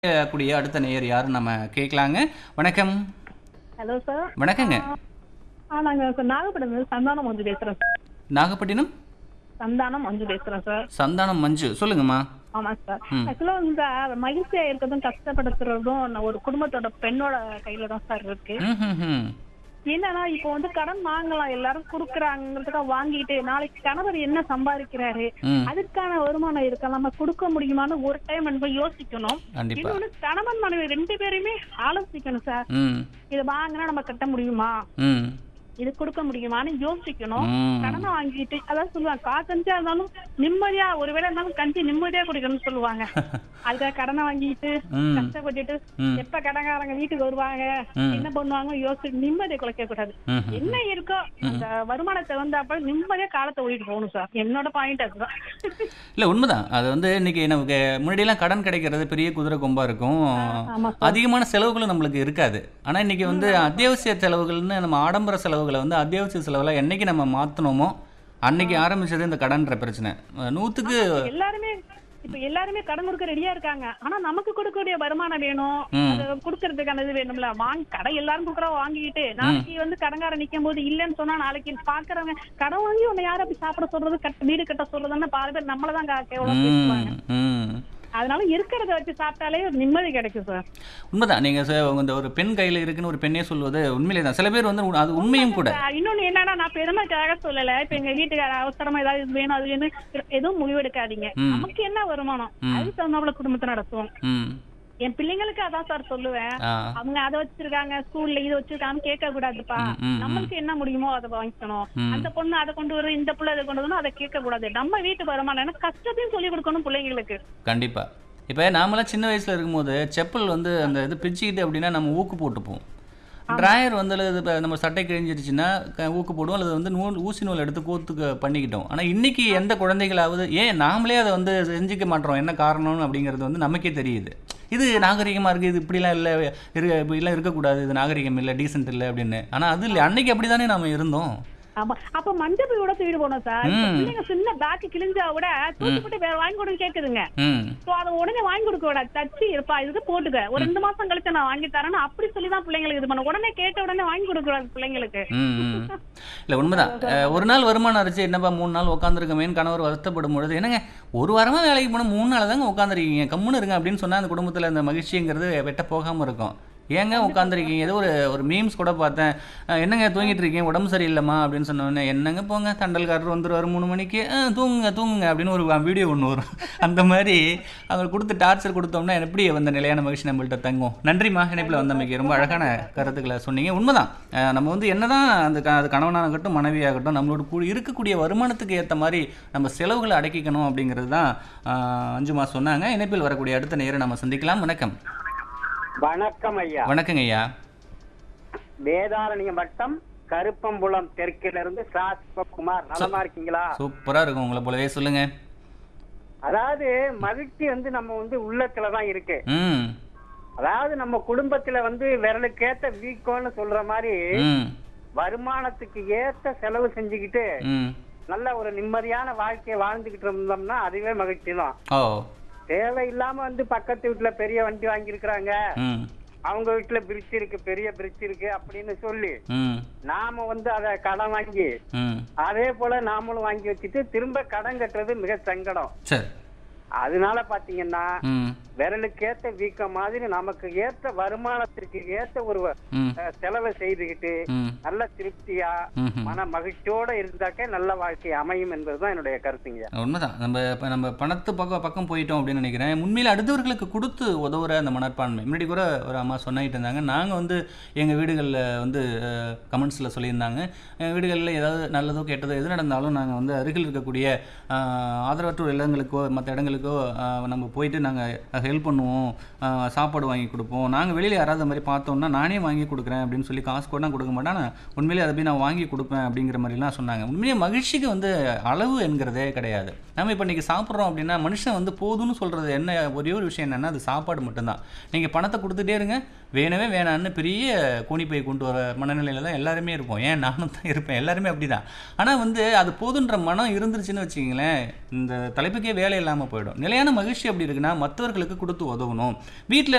கூடிய அடுத்த நேயர் யாருன்னு நம்ம கேட்கலாங்க வணக்கம் ஹலோ சார் வணக்கங்க ஆ நாங்கள் நாகப்பட்டினம் சந்தானம் மஞ்சு பேசுகிறோம் சார் நாகப்பட்டினம் சந்தானம் மஞ்சு பேசுகிறோம் சார் சந்தானம் மஞ்சு சொல்லுங்கம்மா ஆமாம் சார் ஆக்சுவலாக வந்து சார் மகிழ்ச்சியாக இருக்கிறதும் கஷ்டப்படுத்துறதும் நான் ஒரு குடும்பத்தோட பெண்ணோட கையில் தான் சார் இருக்கு ம் ம் ம் என்னன்னா இப்போ வந்து கடன் வாங்கலாம் எல்லாரும் கொடுக்குறாங்கிறதுக்காக வாங்கிட்டு நாளைக்கு கணவர் என்ன சம்பாதிக்கிறாரு ம் அதுக்கான வருமானம் இருக்கா நம்ம கொடுக்க முடியுமான்னு ஒரு டைம் நம்ம யோசிக்கணும் கண்டிப்பா இன்னொன்று கணவன் மனைவி ரெண்டு பேருமே ஆலோசிக்கணும் சார் ம் இதை வாங்கினா நம்ம கட்ட முடியுமா ம் இது கொடுக்க முடியுமான்னு யோசிக்கணும் ம் கடனை வாங்கிட்டு அதான் சொல்லுவாங்க காக்கஞ்சா இருந்தாலும் நிம்மதியா ஒருவேளை இருந்தாலும் கஞ்சி நிம்மதியா குடிக்கணும்னு சொல்லுவாங்க அதுக்காக கடனை வாங்கிட்டு ம் கஷ்டப்பட்டுட்டு ம் எப்ப கடன்காரங்க வீட்டுக்கு வருவாங்க ம். என்ன பண்ணுவாங்க யோசிச்சு நிம்மதியை குலைக்க கூடாது ம் ம். என்ன இருக்கோ அந்த வருமானத்தை வந்தப்ப நிம்மதியா காலத்தை ஓடிட்டு போகணும் சார் என்னோட பாயிண்ட் அதுதான் இல்லை உண்மைதான் அது வந்து இன்னைக்கு நமக்கு முன்னாடியெல்லாம் கடன் கிடைக்கிறது பெரிய குதிரை கொம்பா இருக்கும் ஆமா சார் அதிகமான செலவுகளும் நம்மளுக்கு இருக்காது ஆனால் இன்னைக்கு வந்து அத்தியாவசிய செலவுகள்னு நம்ம ஆடம்பர செலவுகளை வந்து அத்தியாவசிய செலவுல என்னைக்கு நம்ம மாற்றினோமோ அன்னைக்கு ஆரம்பிச்சது இந்த கடன்ற பிரச்சனை அஹ் நூற்றுக்கு எல்லாருமே இப்ப எல்லாருமே கடன் கொடுக்க ரெடியா இருக்காங்க ஆனா நமக்கு கொடுக்கக்கூடிய வருமானம் வேணும் ம் அது கொடுக்கறதுக்கான இது வேணும்ல வாங்கி கடை எல்லாரும் கொடுக்குறோம் வாங்கிட்டு நாளைக்கு வந்து கடன்காரன் நிக்கும் போது இல்லைன்னு சொன்னா நாளைக்கு பாக்குறவங்க கடன் வாங்கி உன்னை யாரும் அப்படி சாப்பிட சொல்றது கட்ட வீடு கட்ட சொல்றதுன்னு பாதி பேர் நம்மளதான் கா- கேவலம் பேசுவாங்க ம் ம் அதனால இருக்கிறத வச்சு சாப்பிட்டாலே ஒரு நிம்மதி கிடைக்கும் சார் உண்மைதான் நீங்கள் சார் இந்த ஒரு பெண் கையில் இருக்குன்னு ஒரு பெண்ணே சொல்வது உண்மையிலே தான் சில பேர் வந்து உ- அது உண்மையும் கூட இன்னொன்னு என்னன்னா நான் பெருமைக்காக சொல்லல இப்ப எங்க வீட்டுக்கார அவசரமா ஏதாவது இது வேணும் அது வேணும் எதுவும் முடிவெடுக்காதீங்க ம். நமக்கு என்ன வருமானம் ம். அதுக்கு தகுந்தாப்புல குடும்பத்தை நடத்துவோம் ம் என் பிள்ளைங்களுக்கு அதான் சார் சொல்லுவேன் ஆ அவங்க அதை வச்சிருக்காங்க ஸ்கூல்ல இது வச்சிருக்காங்கன்னு கேட்க கூடாதுப்பா ம், ம், ம். நம்மளுக்கு என்ன முடியுமோ அதை வாங்கிக்கணும் ம். அந்த பொண்ணு அதை கொண்டு வரும் இந்த புள்ள அதை கொண்டு வரணும் அதை கேட்க கூடாது நம்ம வீட்டு வருமானம் ஏன்னா கஷ்டத்தையும் சொல்லி கொடுக்கணும் பிள்ளைங்களுக்கு கண்டிப்பா இப்போ நாமெல்லாம் சின்ன வயசுல இருக்கும்போது செப்பல் வந்து அந்த இது பிச்சுக்கிட்டு அப்படின்னா நம்ம ஊக்கு போட்டுப்போம் ட்ராயர் வந்து அல்லது இப்ப நம்ம சட்டை கிழிஞ்சிருச்சுன்னா க- ஊக்கு போடுவோம் அல்லது வந்து நூல் ஊசி நூல் எடுத்து கோத்துக்க பண்ணிக்கிட்டோம் ஆனால் இன்னைக்கு எந்த குழந்தைகளாவது ஏன் நாமளே அதை வந்து செஞ்சுக்க மாட்டோம் என்ன காரணம்னு அப்படிங்கிறது வந்து நமக்கே தெரியுது இது நாகரிகமாக இருக்குது இது இப்படிலாம் இல்லை இரு இப்படிலாம் இருக்கக்கூடாது இது நாகரிகம் இல்லை டீசென்ட் இல்லை அப்படின்னு ஆனால் அது இல்லை அன்னைக்கு அப்படி தானே நாம் இருந்தோம் ஆமா அப்ப மஞ்சள் போயோட தூக்கிட்டு போனோம் சார் இப்ப ம். பிள்ளைங்க சின்ன பேக் கிழிஞ்சா கூட தூக்கி போட்டு வேற வாங்கி கொடுன்னு கேக்குதுங்க ம் சோ அதை உடனே வாங்கி கொடுக்க கூடாது தச்சு இருப்பா இதுக்கு போட்டுக்க ஒரு ரெண்டு மாசம் கழிச்சு நான் வாங்கி தரேன்னு அப்படி சொல்லி தான் பிள்ளைங்களுக்கு இது பண்ண உடனே கேட்ட உடனே வாங்கி கொடுக்க கூடாது பிள்ளைங்களுக்கு ம், ம். இல்ல உண்மைதான் அஹ், ஒரு நாள் வருமானம் அரைச்சு என்னப்பா மூணு நாள் உட்காந்துருக்கமேன்னு கணவர் வருத்தப்படும் பொழுது என்னங்க ஒரு வாரமா வேலைக்கு போனால் மூணு நாள் தாங்க உட்காந்துருக்கீங்க கம்முன்னு இருங்க அப்படின்னு சொன்னா அந்த குடும்பத்துல அந்த மகிழ்ச்சிங்கிறது வெட்ட போகாம இருக்கும் ஏங்க உட்காந்துருக்கீங்க ஏதோ ஒரு ஒரு மீம்ஸ் கூட பார்த்தேன் அஹ், என்னங்க தூங்கிட்டு இருக்கீங்க உடம்பு சரியில்லைம்மா அப்படின்னு சொன்ன உடனே என்னங்க போங்க தண்டல்காரர் வந்துருவாரு மூணு மணிக்கு "அஹ், தூங்குங்க தூங்குங்க அப்படின்னு ஒரு வீடியோ ஒன்று வரும் அந்த மாதிரி அவங்க கொடுத்து டார்ச்சர் கொடுத்தோம்னா எப்படி அந்த நிலையான மகிழ்ச்சி நம்மள்ட்ட தங்கும் நன்றிம்மா இணைப்பில் வந்தமைக்கு ரொம்ப அழகான கருத்துக்களை சொன்னீங்க உண்மைதான் அஹ் நம்ம வந்து என்னதான் அந்த க அது கணவனாகட்டும் மனைவியாகட்டும் நம்மளோட கூ இருக்கக்கூடிய வருமானத்துக்கு ஏற்ற மாதிரி நம்ம செலவுகளை அடக்கிக்கணும் அப்படிங்கிறது தான் அஹ், அஞ்சுமா சொன்னாங்க இணைப்பில் வரக்கூடிய அடுத்த நேரம் நம்ம சந்திக்கலாம் வணக்கம் வணக்கம் ஐயா வணக்கங்க ஐயா வேதாரண்யம் வட்டம் கருப்பம்புலம் தெற்கில இருந்து குமார் நலமா இருக்கீங்களா சூப்பரா இருக்கும் உங்களை போலவே சொல்லுங்க அதாவது மகிழ்ச்சி வந்து நம்ம வந்து உள்ளத்துலதான் இருக்கு ம் அதாவது நம்ம குடும்பத்துல வந்து விரலுக்கேத்த வீக்கம்னு சொல்ற மாதிரி ம் வருமானத்துக்கு ஏத்த செலவு செஞ்சுக்கிட்டு ம் நல்ல ஒரு நிம்மதியான வாழ்க்கையை வாழ்ந்துகிட்டு இருந்தோம்னா அதுவே மகிழ்ச்சி தான் ஓ தேவையில்லாம வந்து பக்கத்து வீட்டுல பெரிய வண்டி வாங்கியிருக்கிறாங்க ம் அவங்க வீட்டுல பிரிட்ஜ் இருக்கு பெரிய பிரிட்ஜ் இருக்கு அப்படின்னு சொல்லி ம் நாம வந்து அத கடன் வாங்கி ம் அதே போல நாமளும் வாங்கி வச்சுட்டு திரும்ப கடன் கட்டுறது மிக சங்கடம் சரி அதனால பாத்தீங்கன்னா ம் விரலுக்கு ஏத்த வீக்கம் மாதிரி நமக்கு ஏத்த வருமானத்திற்கு ஏத்த ஒரு ம் அஹ், செலவை செய்துகிட்டு ம் நல்ல திருப்தியா ம் மன மகிழ்ச்சியோட இருந்தாக்க நல்ல வாழ்க்கை அமையும் என்பதுதான் என்னுடைய கருத்துங்க உண்மைதான் நம்ம இப்போ நம்ம பணத்து பக்கம் பக்கம் போயிட்டோம் அப்படின்னு நினைக்கிறேன் உண்மையில் அடுத்தவர்களுக்கு கொடுத்து உதவுற அந்த மனப்பான்மை முன்னாடி கூட ஒரு அம்மா சொன்னிட்டு இருந்தாங்க நாங்கள் வந்து எங்கள் வீடுகளில் வந்து கமெண்ட்ஸில் சொல்லியிருந்தாங்க எங்கள் வீடுகளில் ஏதாவது நல்லதோ கெட்டதோ எது நடந்தாலும் நாங்கள் வந்து அருகில் இருக்கக்கூடிய அஹ், ஆதரவற்ற இல்லங்களுக்கோ மற்ற இடங்களுக்கோ அஹ், நம்ம போயிட்டு நாங்கள் ஹெல்ப் பண்ணுவோம் அஹ், சாப்பாடு வாங்கி கொடுப்போம் நாங்கள் வெளியில் யாராவது அந்த மாதிரி பார்த்தோம்னா நானே வாங்கி கொடுக்குறேன் அப்படின்னு சொல்லி காசு கூட நான் கொடுக்க மாட்டேன் ஆனால் உண்மையிலே அதை போய் நான் வாங்கி கொடுப்பேன் அப்படிங்கிற மாதிரிலாம் சொன்னாங்க உண்மையிலே மகிழ்ச்சிக்கு வந்து அளவு என்கிறதே கிடையாது நம்ம இப்போ இன்றைக்கி சாப்பிட்றோம் அப்படின்னா மனுஷன் வந்து போதும்னு சொல்கிறது என்ன ஒரே ஒரு விஷயம் என்னென்னா அது சாப்பாடு மட்டும்தான் நீங்கள் பணத்தை கொடுத்துட்டே இருங்க வேணவே வேணான்னு பெரிய கோணிப்பை கொண்டு வர மனநிலையில் தான் எல்லாருமே இருப்போம் ஏன் நானும் தான் இருப்பேன் எல்லாருமே அப்படி தான் ஆனால் வந்து அது போதுன்ற மனம் இருந்துருச்சுன்னு வச்சுக்கிங்களேன் இந்த தலைப்புக்கே வேலை இல்லாமல் போயிடும் நிலையான மகிழ்ச்சி அப்படி இருக்குன்னா மற்றவர்களுக்கு அடுத்தவங்களுக்கு கொடுத்து உதவணும் வீட்டில்